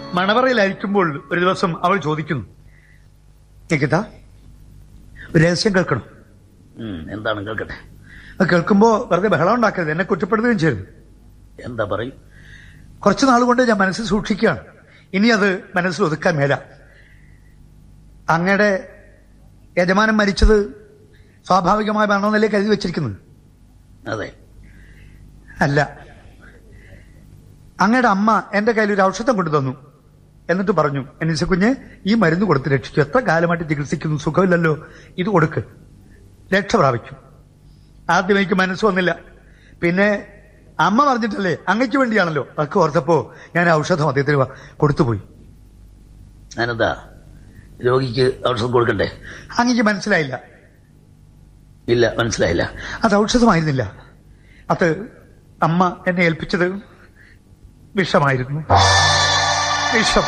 മണവറയിലായിരിക്കുമ്പോൾ ഒരു ദിവസം അവൾ ചോദിക്കുന്നു നികിത ഒരു രഹസ്യം കേൾക്കണം ഉം, എന്താണ് കേൾക്കട്ടെ അത് കേൾക്കുമ്പോ വെറുതെ ബഹളം ഉണ്ടാക്കരുത് എന്നെ കുറ്റപ്പെടുത്തുകയും ചെയ്യരുത് എന്താ പറയും കുറച്ചു നാൾ കൊണ്ട് ഞാൻ മനസ്സിൽ സൂക്ഷിക്കുകയാണ് ഇനി അത് മനസ്സിൽ ഒതുക്കാൻ മേല അങ്ങയുടെ യജമാനൻ മരിച്ചത് സ്വാഭാവികമായ മരണമെന്നല്ലേ കരുതി വെച്ചിരിക്കുന്നത് അതെ അല്ല അങ്ങയുടെ അമ്മ എന്റെ കയ്യിൽ ഒരു ഔഷധം കൊണ്ടു തന്നു എന്നിട്ട് പറഞ്ഞു എനിസ കുഞ്ഞ് ഈ മരുന്ന് കൊടുത്ത് രക്ഷിച്ചു എത്ര കാലമായിട്ട് ചികിത്സിക്കുന്നു സുഖമില്ലല്ലോ ഇത് കൊടുക്ക് രക്ഷ പ്രാപിക്കും ആദ്യം എനിക്ക് മനസ്സ് വന്നില്ല പിന്നെ അമ്മ പറഞ്ഞിട്ടല്ലേ അങ്ങയ്ക്ക് വേണ്ടിയാണല്ലോ അതൊക്കെ ഓർത്തപ്പോ ഞാൻ ആ ഔഷധം അദ്ദേഹത്തിന് വ- കൊടുത്തുപോയി ഞാനെന്താ രോഗിക്ക് ഔഷധം കൊടുക്കണ്ടേ അങ്ങയ്ക്ക് മനസ്സിലായില്ല ഇല്ല മനസ്സിലായില്ല അത് ഔഷധമായിരുന്നില്ല അത് അമ്മ എന്നെ ഏൽപ്പിച്ചത് വിഷമായിരുന്നു വിഷം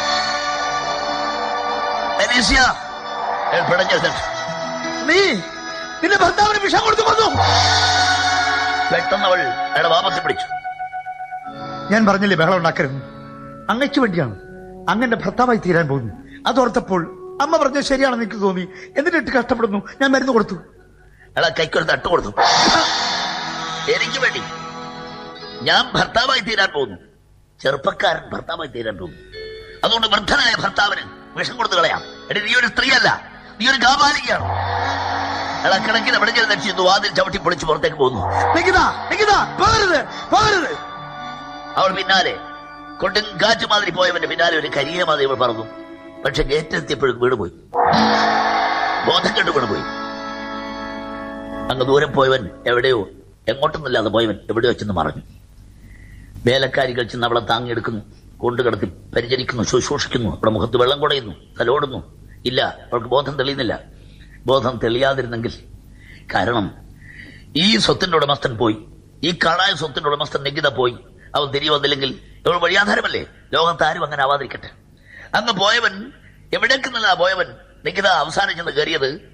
അനീസ്യ, ഏ, പിടഞ്ഞെഴുന്നേറ്റ്. നീ നിന്റെ ഭർത്താവിന് വിഷം കൊടുത്തു വന്നു പെട്ടെന്ന് അവൾ അയാളുടെ വാപത്തി പിടിച്ചു ഞാൻ പറഞ്ഞില്ലേ ബഹളം ഉണ്ടാക്കരുത് അങ്ങയ്ക്ക് വേണ്ടിയാണ് അങ്ങന്റെ ഭർത്താവായി തീരാൻ പോകുന്നു അതോർത്തപ്പോൾ അമ്മ പറഞ്ഞത് ശരിയാണെന്ന് എനിക്ക് തോന്നി എന്നിട്ട് കഷ്ടപ്പെടുന്നു ഞാൻ മരുന്ന് കൊടുത്തു അയാളെ കൈക്കൊരു തട്ട് കൊടുത്തു എനിക്ക് വേണ്ടി ഞാൻ ഭർത്താവായി തീരാൻ പോകുന്നു ചെറുപ്പക്കാരൻ ഭർത്താവായി തീരാൻ പോകുന്നു അതുകൊണ്ട് വൃദ്ധനായ ഭർത്താവിന് വിഷം കൊടുത്തു കളയാം എടി നീ ഒരു സ്ത്രീയല്ല നീ ഒരു കാപാലികയാണ് അയാളെ കിടക്കിന് വിടഞ്ഞൽ നടിച്ചു വാതിൽ ചവിട്ടി പൊളിച്ച് പുറത്തേക്ക് പോകുന്നു നികിത നികിത പോകരുത് പോകരുത് അവൾ പിന്നാലെ കൊടും കാറ്റ് മാതിരി പോയവന്റെ പിന്നാലെ ഒരു കരിയ മാതിരി അവൾ പറന്നു പക്ഷെ ഗേറ്റിലെത്തിയപ്പോഴും വീണുപോയി ബോധം കെട്ട് വീണുപോയി അങ്ങ് ദൂരം പോയവൻ എവിടെയോ എങ്ങോട്ടൊന്നുമില്ലാതെ പോയവൻ എവിടെയോ ചെന്ന് മറഞ്ഞു വേലക്കാരികൾ ചെന്ന് അവളെ താങ്ങിയെടുക്കുന്നു കൊണ്ടുകിടത്തി പരിചരിക്കുന്നു ശുശ്രൂഷിക്കുന്നു അവളുടെ മുഖത്ത് വെള്ളം കുടയുന്നു തലോടുന്നു ഇല്ല അവൾക്ക് ബോധം തെളിയുന്നില്ല ബോധം തെളിയാതിരുന്നെങ്കിൽ കാരണം ഈ സ്വത്തിന്റെ ഉടമസ്ഥൻ പോയി ഈ കാണായ സ്വത്തിന്റെ ഉടമസ്ഥൻ നികിത പോയി അവൻ തിരികെ വന്നില്ലെങ്കിൽ ഇവൾ വഴിയാധാരമല്ലേ ലോകത്ത് ആരും അങ്ങനെ ആവാതിരിക്കട്ടെ അന്ന് പോയവൻ എവിടേക്ക് നിന്നാ പോയവൻ നികിത അവസാനം ചെന്ന് കയറിയത്